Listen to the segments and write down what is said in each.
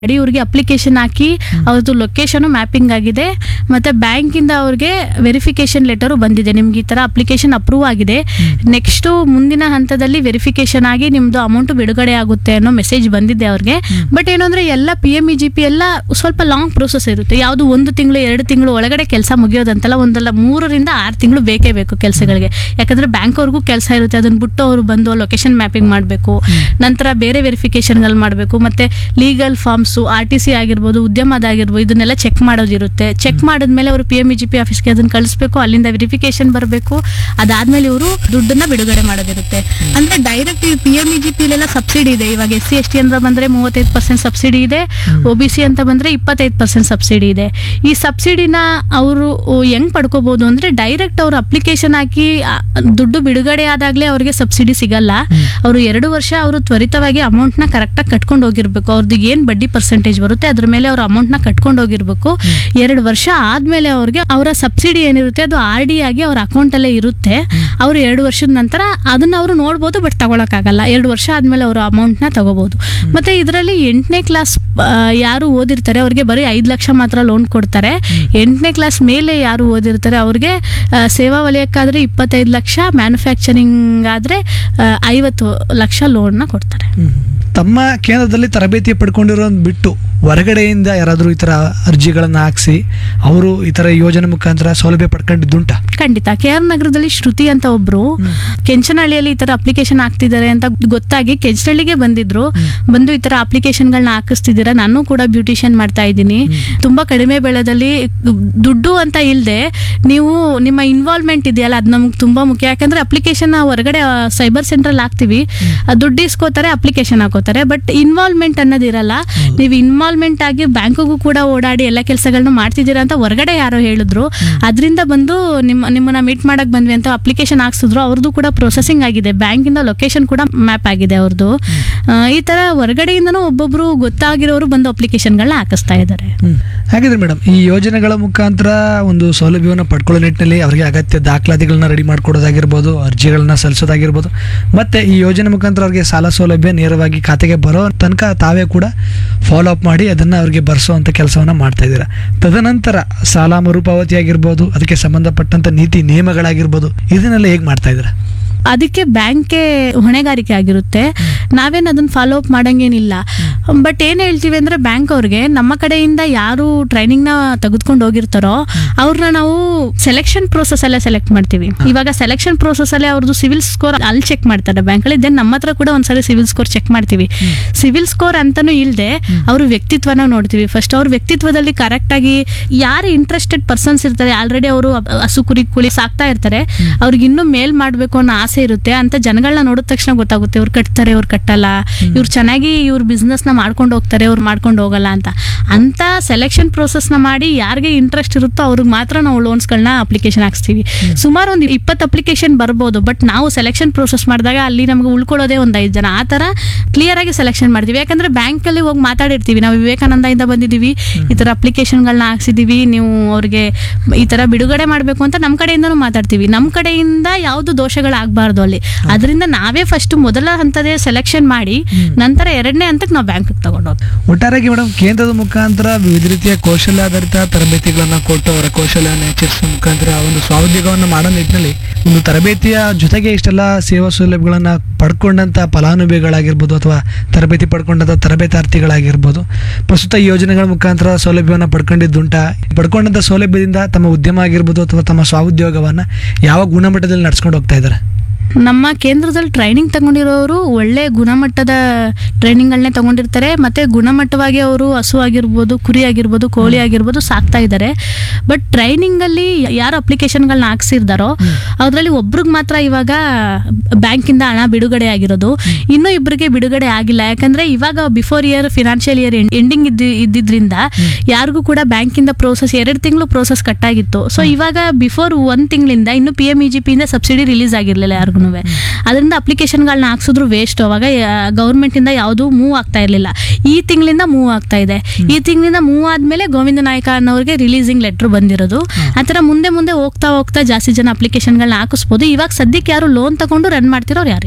ಮಾಡಿ ಇವ್ರಿಗೆ ಅಪ್ಲಿಕೇಶನ್ ಹಾಕಿ ಅವ್ರದ್ದು ಲೊಕೇಶನ್ ಮ್ಯಾಪಿಂಗ್ ಆಗಿದೆ ಮತ್ತೆ ಬ್ಯಾಂಕಿಂದ ಅವ್ರಿಗೆ ವೆರಿಫಿಕೇಶನ್ ಲೆಟರು ಬಂದಿದೆ ನಿಮ್ಗೆ ಈ ತರ ಅಪ್ಲಿಕೇಶನ್ ಅಪ್ರೂವ್ ಆಗಿದೆ ನೆಕ್ಸ್ಟ್ ಮುಂದಿನ ಹಂತದಲ್ಲಿ ವೆರಿಫಿಕೇಶನ್ ಆಗಿ ನಿಮ್ದು ಅಮೌಂಟ್ ಬಿಡುಗಡೆ ಆಗುತ್ತೆ ಅನ್ನೋ ಮೆಸೇಜ್ ಬಂದಿದೆ ಅವ್ರಿಗೆ ಬಟ್ ಏನಂದ್ರೆ ಎಲ್ಲ P M E G P ಎಲ್ಲ ಸ್ವಲ್ಪ ಲಾಂಗ್ ಪ್ರೋಸೆಸ್ ಇರುತ್ತೆ ಯಾವುದು ಒಂದು ತಿಂಗಳು ಎರಡು ತಿಂಗಳು ಒಳಗಡೆ ಕೆಲಸ ಮುಗಿಯೋದಂತಲ್ಲ ಒಂದಲ್ಲ ಮೂರರಿಂದ ಆರು ತಿಂಗಳು ಬೇಕೇ ಬೇಕು ಕೆಲಸಗಳಿಗೆ ಯಾಕಂದ್ರೆ ಬ್ಯಾಂಕ್ ಅವ್ರಿಗೂ ಕೆಲಸ ಇರುತ್ತೆ ಅದನ್ನ ಬಿಟ್ಟು ಅವರು ಬಂದು ಲೊಕೇಶನ್ ಮ್ಯಾಪಿಂಗ್ ಮಾಡಬೇಕು ನಂತರ ಬೇರೆ ವೆರಿಫಿಕೇಶನ್ಗಳು ಮಾಡಬೇಕು ಮತ್ತೆ legal forms R T C ಆಗಿರ್ಬೋದು ಉದ್ಯಮದಾಗಿರ್ಬೋದು ಇದನ್ನೆಲ್ಲ ಚೆಕ್ ಮಾಡೋದಿರುತ್ತೆ ಚೆಕ್ ಮಾಡಿದ್ಮೇಲೆ ಅವರು P M E G P ಆಫೀಸ್ಗೆ ಅದನ್ನ ಕಳಿಸ್ಬೇಕು ಅಲ್ಲಿಂದ ವೆರಿಫಿಕೇಶನ್ ಬರಬೇಕು ಅದಾದ್ಮೇಲೆ ಇವರು ದುಡ್ಡನ್ನ ಬಿಡುಗಡೆ ಮಾಡೋದಿರುತ್ತೆ ಅಂದ್ರೆ direct P M E G P ಎಲ್ಲ ಸಬ್ಸಿಡಿ ಇದೆ ಇವಾಗ ಎಸ್ ಸಿ ಎಸ್ ಟಿ ಅಂತ ಬಂದ್ರೆ ಮೂವತ್ತೈದು ಪರ್ಸೆಂಟ್ ಸಬ್ಸಿಡಿ ಇದೆ ಒ ಬಿ ಸಿ ಅಂತ ಬಂದ್ರೆ ಇಪ್ಪತ್ತೈದು ಪರ್ಸೆಂಟ್ ಸಬ್ಸಿಡಿ ಇದೆ ಈ ಸಬ್ಸಿಡಿನ ಅವರು ಹೆಂಗ್ ಪಡ್ಕೋಬಹುದು ಅಂದ್ರೆ ಡೈರೆಕ್ಟ್ ಅವ್ರು ಅಪ್ಲಿಕೇಶನ್ ಹಾಕಿ ಆ, ದುಡ್ಡು ಬಿಡುಗಡೆ ಆದಾಗ್ಲೇ ಅವ್ರಿಗೆ ಸಬ್ಸಿಡಿ ಸಿಗಲ್ಲ ಅವರು ಎರಡು ವರ್ಷ ಅವರು ತ್ವರಿತವಾಗಿ ಅಮೌಂಟ್ ನ ಕರೆಕ್ಟ್ ಆಗಿ ಕಟ್ಕೊಂಡು ಹೋಗಿರ್ಬೇಕು ಅವ್ರದ್ದು ಏನ್ ಬಡ್ಡಿ ಪರ್ಸೆಂಟೇಜ್ ಬರುತ್ತೆ ಅದ್ರ ಮೇಲೆ ಅವ್ರ ಅಮೌಂಟ್ ನ ಕಟ್ಕೊಂಡು ಹೋಗಿರ್ಬೇಕು ಎರಡು ವರ್ಷ ಆದ್ಮೇಲೆ ಅವ್ರಿಗೆ ಅವರ ಸಬ್ಸಿಡಿ ಏನಿರುತ್ತೆ ಅದು ಆರ್ ಡಿ ಆಗಿ ಅವ್ರ ಅಕೌಂಟ್ ಅಲ್ಲೇ ಇರುತ್ತೆ ಅವ್ರು ಎರಡು ವರ್ಷದ ನಂತರ ಅದನ್ನ ಅವರು ನೋಡ್ಬೋದು ಬಟ್ ತಗೊಳಕ್ಕಾಗಲ್ಲ ಎರಡು ವರ್ಷ ಆದ್ಮೇಲೆ ಅವರು ಅಮೌಂಟ್ ನ ತಗೋಬಹುದು ಮತ್ತೆ ಇದರಲ್ಲಿ ಎಂಟನೇ ಕ್ಲಾಸ್ ಯಾರು ಓದಿರ್ತಾರೆ ಅವ್ರಿಗೆ ಬರೀ ಐದು ಲಕ್ಷ ಮಾತ್ರ ಲೋನ್ ಕೊಡ್ತಾರೆ ಎಂಟನೇ ಕ್ಲಾಸ್ ಮೇಲೆ ಯಾರು ಓದಿರ್ತಾರೆ ಅವ್ರಿಗೆ ಆ, ಸೇವಾ ವಲಯಕ್ಕಾದ್ರೆ ಇಪ್ಪತ್ತೈದು ಲಕ್ಷ ಮ್ಯಾನುಫ್ಯಾಕ್ಚರಿಂಗ್ ಆದ್ರೆ ಆ, ಐವತ್ತು ಲಕ್ಷ ಲೋನ್ನ ಕೊಡ್ತಾರೆ ಹ್ಮ್. ತಮ್ಮ ಕೇಂದ್ರದಲ್ಲಿ ತರಬೇತಿ ಪಡ್ಕೊಂಡಿರೋದ್ ಬಿಟ್ಟು ಹೊರಗಡೆಯಿಂದ ಯಾರಾದರೂ ಈ ಥರ ಅರ್ಜಿಗಳನ್ನು ಹಾಕ್ಸಿ ಅವರು ಈ ಥರ ಯೋಜನೆ ಮುಖಾಂತರ ಸೌಲಭ್ಯ ಪಡ್ಕೊಂಡಿದ್ದುಂಟ ಖಂಡಿತ ಕೆ ಆರ್ ನಗರದಲ್ಲಿ ಶ್ರುತಿ ಅಂತ ಒಬ್ರು ಕೆಂಚನಹಳ್ಳಿಯಲ್ಲಿ ಈ ತರ ಅಪ್ಲಿಕೇಶನ್ ಹಾಕ್ತಿದ್ದಾರೆ ಅಂತ ಗೊತ್ತಾಗಿ ಕೆಂಚನಹಳ್ಳಿಗೆ ಬಂದಿದ್ರು ಬಂದು ಈ ತರ ಅಪ್ಲಿಕೇಶನ್ಗಳನ್ನ ಹಾಕಿಸ್ತಿದ್ದೀರಾ ನಾನು ಕೂಡ ಬ್ಯೂಟಿಷಿಯನ್ ಮಾಡ್ತಾ ಇದ್ದೀನಿ ತುಂಬಾ ಕಡಿಮೆ ಬೆಳೆದಲ್ಲಿ ದುಡ್ಡು ಅಂತ ಇಲ್ಲದೆ ನೀವು ನಿಮ್ಮ ಇನ್ವಾಲ್ವ್ಮೆಂಟ್ ಇದೆಯಲ್ಲ ಅದು ನಮ್ಗೆ ತುಂಬಾ ಮುಖ್ಯ ಯಾಕಂದ್ರೆ ಅಪ್ಲಿಕೇಶನ್ ಹೊರಗಡೆ ಸೈಬರ್ ಸೆಂಟ್ರಲ್ಲಿ ಹಾಕ್ತಿವಿ ಆ ದುಡ್ಡು ಇಸ್ಕೋತಾರೆ ಅಪ್ಲಿಕೇಶನ್ ಹಾಕೋತಾರೆ ಬಟ್ ಇನ್ವಾಲ್ವ್ಮೆಂಟ್ ಅನ್ನೋದಿರಲ್ಲ ನೀವು ಇನ್ವಾಲ್ವ್ಮೆಂಟ್ ಆಗಿ ಬ್ಯಾಂಕಿಗೂ ಕೂಡ ಓಡಾಡಿ ಎಲ್ಲ ಕೆಲಸಗಳನ್ನ ಮಾಡ್ತಿದ್ದೀರಾ ಅಂತ ಹೊರಗಡೆ ಯಾರೋ ಹೇಳಿದ್ರು ಅದರಿಂದ ಬಂದು ನಿಮ್ಮ ನಿಮ್ಮನ್ನ ಮೀಟ್ ಮಾಡಕ್ ಬಂದ್ವಿ ಅಂತ ಅಪ್ಲಿಕೇಶನ್ ಹಾಕ್ಸಿದ್ರು ಅವ್ರದ್ದು ಕೂಡ ಪ್ರೊಸೆಸಿಂಗ್ ಆಗಿದೆ ಬ್ಯಾಂಕಿಂದ ಲೊಕೇಶನ್ ಕೂಡ ಮ್ಯಾಪ್ ಆಗಿದೆ ಅವ್ರದ್ದು ಆ, ಈ ತರ ಹೊರಗಡೆಯಿಂದನೂ ಒಬ್ಬೊಬ್ರು ಗೊತ್ತಾಗಿರೋರು ಬಂದು ಅಪ್ಲಿಕೇಶನ್ಗಳನ್ನ ಹಾಕಿಸ್ತಾ ಇದ್ದಾರೆ ಹ್ಮ್. ಹಾಗಿದ್ರೆ ಮೇಡಮ್ ಈ ಯೋಜನೆಗಳ ಮುಖಾಂತರ ಒಂದು ಸೌಲಭ್ಯವನ್ನು ಪಡ್ಕೊಳ್ಳೋ ನಿಟ್ಟಿನಲ್ಲಿ ಅವರಿಗೆ ಅಗತ್ಯ ದಾಖಲಾತಿಗಳನ್ನ ರೆಡಿ ಮಾಡ್ಕೊಡೋದಾಗಿರ್ಬೋದು ಅರ್ಜಿಗಳನ್ನ ಸಲ್ಲಿಸೋದಾಗಿರ್ಬೋದು ಮತ್ತೆ ಈ ಯೋಜನೆ ಮುಖಾಂತರ ಅವರಿಗೆ ಸಾಲ ಸೌಲಭ್ಯ ನೇರವಾಗಿ ಖಾತೆಗೆ ಬರೋ ತನಕ ತಾವೇ ಕೂಡ ಫಾಲೋ ಅಪ್ ಮಾಡಿ ಅದನ್ನು ಅವರಿಗೆ ಬರೆಸೋವಂಥ ಕೆಲಸವನ್ನು ಮಾಡ್ತಾ ಇದ್ದೀರಾ ತದನಂತರ ಸಾಲ ಮರುಪಾವತಿ ಆಗಿರ್ಬೋದು ಅದಕ್ಕೆ ಸಂಬಂಧಪಟ್ಟಂತ ನೀತಿ ನಿಯಮಗಳಾಗಿರ್ಬೋದು ಇದನ್ನೆಲ್ಲ ಹೇಗೆ ಮಾಡ್ತಾ ಇದ್ದೀರಾ ಅದಕ್ಕೆ ಬ್ಯಾಂಕ್ಗೆ ಹೊಣೆಗಾರಿಕೆ ಆಗಿರುತ್ತೆ ನಾವೇನು ಅದನ್ನ ಫಾಲೋ ಅಪ್ ಮಾಡಂಗೇನಿಲ್ಲ ಬಟ್ ಏನ್ ಹೇಳ್ತೀವಿ ಅಂದ್ರೆ ಬ್ಯಾಂಕ್ ಅವ್ರಿಗೆ ನಮ್ಮ ಕಡೆಯಿಂದ ಯಾರು ಟ್ರೈನಿಂಗ್ ನ ತೆಗೆದುಕೊಂಡು ಹೋಗಿರ್ತಾರೋ ಅವ್ರನ್ನ ನಾವು ಸೆಲೆಕ್ಷನ್ ಪ್ರೋಸೆಸ್ ಅಲ್ಲೇ ಸೆಲೆಕ್ಟ್ ಮಾಡ್ತೀವಿ ಇವಾಗ ಸೆಲೆಕ್ಷನ್ ಪ್ರೋಸೆಸ್ ಅಲ್ಲೇ ಅವ್ರದ್ದು ಸಿವಿಲ್ ಸ್ಕೋರ್ ಅಲ್ಲಿ ಚೆಕ್ ಮಾಡ್ತಾರೆ ಬ್ಯಾಂಕ್ ಅಲ್ಲಿ ದೆನ್ ನಮ್ಮ ಹತ್ರ ಕೂಡ ಒಂದ್ಸರಿ ಸಿವಿಲ್ ಸ್ಕೋರ್ ಚೆಕ್ ಮಾಡ್ತೀವಿ ಸಿವಿಲ್ ಸ್ಕೋರ್ ಅಂತಾನು ಇಲ್ಲದೆ ಅವ್ರ ವ್ಯಕ್ತಿತ್ವನ ನೋಡ್ತೀವಿ ಫಸ್ಟ್ ಅವ್ರ ವ್ಯಕ್ತಿತ್ವದಲ್ಲಿ ಕರೆಕ್ಟ್ ಆಗಿ ಯಾರು ಇಂಟ್ರೆಸ್ಟೆಡ್ ಪರ್ಸನ್ಸ್ ಇರ್ತಾರೆ ಆಲ್ರೆಡಿ ಅವರು ಹಸು ಕುರಿ ಕುಳಿ ಸಾಕ್ತಾ ಇರ್ತಾರೆ ಅವ್ರಿಗೆ ಇನ್ನೂ ಮೇಲ್ ಮಾಡ್ಬೇಕು ಅನ್ನೋ ಆಸೆ ಇರುತ್ತೆ ಅಂತ ಜನಗಳನ್ನ ನೋಡಿದ ತಕ್ಷಣ ಗೊತ್ತಾಗುತ್ತೆ ಇವ್ರು ಕಟ್ತಾರೆ ಇವ್ರು ಕಟ್ಟಲ್ಲ ಇವ್ರು ಚೆನ್ನಾಗಿ ಇವ್ರ ಬಿಸ್ನೆಸ್ ನ ಮಾಡ್ಕೊಂಡು ಹೋಗ್ತಾರೆ ಇವ್ರು ಮಾಡ್ಕೊಂಡು ಹೋಗಲ್ಲ ಅಂತ ಅಂತ ಸೆಲೆಕ್ಷನ್ ಪ್ರೋಸೆಸ್ ನ ಮಾಡಿ ಯಾರಿಗೆ ಇಂಟ್ರೆಸ್ಟ್ ಇರುತ್ತೋ ಅವ್ರಿಗೆ ಮಾತ್ರ ನಾವು ಲೋನ್ಸ್ಗಳನ್ನ ಅಪ್ಲಿಕೇಶನ್ ಹಾಕ್ಸ್ತೀವಿ ಸುಮಾರು ಒಂದು ಇಪ್ಪತ್ತು ಅಪ್ಲಿಕೇಶನ್ ಬರ್ಬೋದು ಬಟ್ ನಾವು ಸೆಲೆಕ್ಷನ್ ಪ್ರೋಸೆಸ್ ಮಾಡಿದಾಗ ಅಲ್ಲಿ ನಮಗೆ ಉಳ್ಕೊಳ್ಳೋದೇ ಒಂದು ಐದು ಜನ ಆ ಥರ ಕ್ಲಿಯರ್ ಆಗಿ ಸೆಲೆಕ್ಷನ್ ಮಾಡ್ತೀವಿ ಯಾಕಂದ್ರೆ ಬ್ಯಾಂಕ್ ಅಲ್ಲಿ ಹೋಗಿ ಮಾತಾಡಿರ್ತೀವಿ ನಾವು ವಿವೇಕಾನಂದದಿಂದ ಬಂದಿದ್ದೀವಿ ಈ ತರ ಅಪ್ಲಿಕೇಶನ್ಗಳನ್ನ ಹಾಕ್ಸಿದೀವಿ ನೀವು ಅವ್ರಿಗೆ ಈ ತರ ಬಿಡುಗಡೆ ಮಾಡಬೇಕು ಅಂತ ನಮ್ಮ ಕಡೆಯಿಂದನೂ ಮಾತಾಡ್ತೀವಿ ನಮ್ಮ ಕಡೆಯಿಂದ ಯಾವುದು ದೋಷಗಳಾಗಬಾರ್ದು ಅಲ್ಲಿ ಅದರಿಂದ ನಾವೇ ಫಸ್ಟ್ ಮೊದಲ ಹಂತದೇ ಸೆಲೆಕ್ಷನ್ ಮಾಡಿ ನಂತರ ಎರಡನೇ ಹಂತಕ್ಕೆ ನಾವು ಬ್ಯಾಂಕ್ ತಗೊಂಡೋಗ್ತೀವಿ ಒಟ್ಟಾರೆಯಾಗಿ ಮೇಡಮ್ ಕೇಂದ್ರದ ಮುಖಾಂತರ ವಿವಿಧ ರೀತಿಯ ಕೌಶಲ್ಯಾಧಾರಿತ ತರಬೇತಿಗಳನ್ನು ಕೊಟ್ಟು ಅವರ ಕೌಶಲ್ಯವನ್ನು ಹೆಚ್ಚಿಸುವ ಮುಖಾಂತರ ಒಂದು ಸ್ವಾಉದ್ಯೋಗವನ್ನು ಮಾಡೋ ನಿಟ್ಟಿನಲ್ಲಿ ಒಂದು ತರಬೇತಿಯ ಜೊತೆಗೆ ಇಷ್ಟೆಲ್ಲ ಸೇವಾ ಸೌಲಭ್ಯಗಳನ್ನು ಪಡ್ಕೊಂಡಂಥ ಫಲಾನುಭವಿಗಳಾಗಿರ್ಬೋದು ಅಥವಾ ತರಬೇತಿ ಪಡ್ಕೊಂಡಂಥ ತರಬೇತಾರ್ಥಿಗಳಾಗಿರ್ಬೋದು ಪ್ರಸ್ತುತ ಈ ಯೋಜನೆಗಳ ಮುಖಾಂತರ ಸೌಲಭ್ಯವನ್ನು ಪಡ್ಕೊಂಡಿದ್ದುಂಟ ಪಡ್ಕೊಂಡಂಥ ಸೌಲಭ್ಯದಿಂದ ತಮ್ಮ ಉದ್ಯಮ ಆಗಿರ್ಬೋದು ಅಥವಾ ತಮ್ಮ ಸ್ವಾಉದ್ಯೋಗವನ್ನು ಯಾವ ಗುಣಮಟ್ಟದಲ್ಲಿ ನಡ್ಸ್ಕೊಂಡು ಹೋಗ್ತಾ ಇದ್ದಾರೆ ನಮ್ಮ ಕೇಂದ್ರದಲ್ಲಿ ಟ್ರೈನಿಂಗ್ ತಗೊಂಡಿರೋರು ಒಳ್ಳೆ ಗುಣಮಟ್ಟದ ಟ್ರೈನಿಂಗ್ಗಳನ್ನೇ ತಗೊಂಡಿರ್ತಾರೆ ಮತ್ತೆ ಗುಣಮಟ್ಟವಾಗಿ ಅವರು ಹಸು ಆಗಿರ್ಬೋದು ಕುರಿ ಆಗಿರ್ಬೋದು ಕೋಳಿ ಆಗಿರ್ಬೋದು ಸಾಕ್ತಾ ಇದ್ದಾರೆ ಬಟ್ ಟ್ರೈನಿಂಗಲ್ಲಿ ಯಾರು ಅಪ್ಲಿಕೇಶನ್ಗಳನ್ನ ಹಾಕ್ಸಿರ್ತಾರೋ ಅದರಲ್ಲಿ ಒಬ್ರಿಗೆ ಮಾತ್ರ ಇವಾಗ ಬ್ಯಾಂಕಿಂದ ಹಣ ಬಿಡುಗಡೆ ಆಗಿರೋದು ಇನ್ನೂ ಇಬ್ಬರಿಗೆ ಬಿಡುಗಡೆ ಆಗಿಲ್ಲ ಯಾಕಂದ್ರೆ ಇವಾಗ before year financial year ending ಇದ್ದಿ ಇದ್ದಿದ್ರಿಂದ ಯಾರಿಗೂ ಕೂಡ ಬ್ಯಾಂಕಿಂದ ಪ್ರೋಸೆಸ್ ಎರಡು ತಿಂಗಳು ಪ್ರೋಸೆಸ್ ಕಟ್ಟಾಗಿತ್ತು ಸೊ ಇವಾಗ ಬಿಫೋರ್ ಒಂದ್ ತಿಂಗಳಿಂದ ಇನ್ನು ಪಿ ಎಂ ಇ ಜಿ ಪಿಯಿಂದ ಸಬ್ಸಿಡಿ ರಿಲೀಸ್ ಆಗಿರಲಿಲ್ಲ ಯಾರಿಗೂ ಅದರಿಂದ ಅಪ್ಲಿಕೇಶನ್ಗಳನ್ನ ಹಾಕ್ಸಿದ್ರು ವೇಸ್ಟ್ ಅವಾಗ ಗೌರ್ಮೆಂಟ್ ಇಂದ ಯಾವುದು ಮೂವ್ ಆಗ್ತಾ ಇರಲಿಲ್ಲ ಈ ತಿಂಗಳಿಂದ ಮೂವ್ ಆಗ್ತಾ ಇದೆ ಈ ತಿಂಗಳಿಂದ ಮೂವ್ ಆದ್ಮೇಲೆ ಗೋವಿಂದ ನಾಯಕ ಅನ್ನೋರಿಗೆ ರಿಲೀಸಿಂಗ್ ಲೆಟರ್ ಬಂದಿರೋದು ಆ ಥರ ಮುಂದೆ ಮುಂದೆ ಹೋಗ್ತಾ ಹೋಗ್ತಾ ಜಾಸ್ತಿ ಜನ ಅಪ್ಲಿಕೇಶನ್ಗಳನ್ನ ಹಾಕಿಸ್ಬೋದು ಇವಾಗ ಸದ್ಯಕ್ಕೆ ಯಾರು ಲೋನ್ ತಗೊಂಡು ರನ್ ಮಾಡ್ತಿರೋರು ಯಾರು ಇಲ್ಲ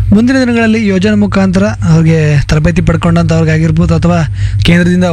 ಮುಂದಿನ ದಿನಗಳಲ್ಲಿ ಯೋಜನೆ ಮುಖಾಂತರ ಅವ್ರಿಗೆ ತರಬೇತಿ ಪಡ್ಕೊಂಡಂಥವ್ರಿಗಾಗಿರ್ಬೋದು ಅಥವಾ ಕೇಂದ್ರದಿಂದ